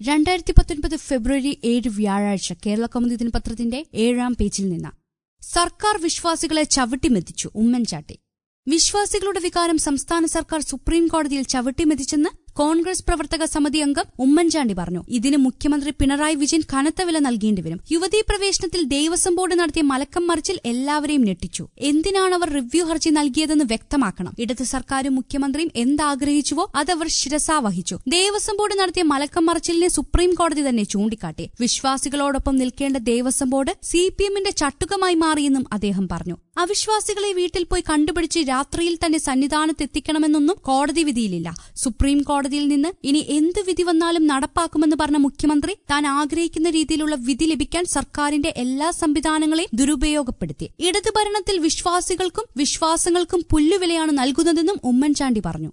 രണ്ടായിരത്തി പത്തൊൻപത് ഫെബ്രുവരി ഏഴ് വ്യാഴാഴ്ച കേരള കൗമുദി ദിനപത്രത്തിന്റെ ഏഴാം പേജിൽ നിന്ന് സർക്കാർ വിശ്വാസികളെ ചവിട്ടിമെതിച്ചു ഉമ്മൻചാണ്ടി വിശ്വാസികളുടെ വികാരം സംസ്ഥാന സർക്കാർ സുപ്രീം കോടതിയിൽ ചവിട്ടിമെതിച്ചെന്ന് കോൺഗ്രസ് പ്രവർത്തക സമിതി അംഗം ഉമ്മൻചാണ്ടി പറഞ്ഞു ഇതിന് മുഖ്യമന്ത്രി പിണറായി വിജയൻ കനത്ത വില നൽകേണ്ടി വരും യുവതീ പ്രവേശനത്തിൽ ദേവസ്വം ബോർഡ് നടത്തിയ മലക്കം മറിച്ചിൽ എല്ലാവരെയും ഞെട്ടിച്ചു എന്തിനാണ് അവർ റിവ്യൂ ഹർജി നൽകിയതെന്ന് വ്യക്തമാക്കണം ഇടത് സർക്കാരും മുഖ്യമന്ത്രിയും എന്താഗ്രഹിച്ചുവോ അതവർ ശിരസാ വഹിച്ചു ദേവസ്വം ബോർഡ് നടത്തിയ മലക്കം മറിച്ചിലിനെ സുപ്രീം കോടതി തന്നെ ചൂണ്ടിക്കാട്ടി വിശ്വാസികളോടൊപ്പം നിൽക്കേണ്ട ദേവസ്വം ബോർഡ് സി പി എമ്മിന്റെ ചട്ടുകമായി മാറിയെന്നും അദ്ദേഹം പറഞ്ഞു അവിശ്വാസികളെ വീട്ടിൽ പോയി കണ്ടുപിടിച്ച് രാത്രിയിൽ തന്നെ സന്നിധാനത്തെത്തിക്കണമെന്നൊന്നും കോടതി വിധിയിലില്ല സുപ്രീം കോടതിയിൽ നിന്ന് ഇനി എന്ത് വിധി വന്നാലും നടപ്പാക്കുമെന്ന് പറഞ്ഞ മുഖ്യമന്ത്രി താൻ ആഗ്രഹിക്കുന്ന രീതിയിലുള്ള വിധി ലഭിക്കാൻ സർക്കാരിന്റെ എല്ലാ സംവിധാനങ്ങളെയും ദുരുപയോഗപ്പെടുത്തി ഇടതു ഭരണത്തിൽ വിശ്വാസികൾക്കും വിശ്വാസങ്ങൾക്കും പുല്ലുവിലയാണ് നൽകുന്നതെന്നും ഉമ്മൻചാണ്ടി പറഞ്ഞു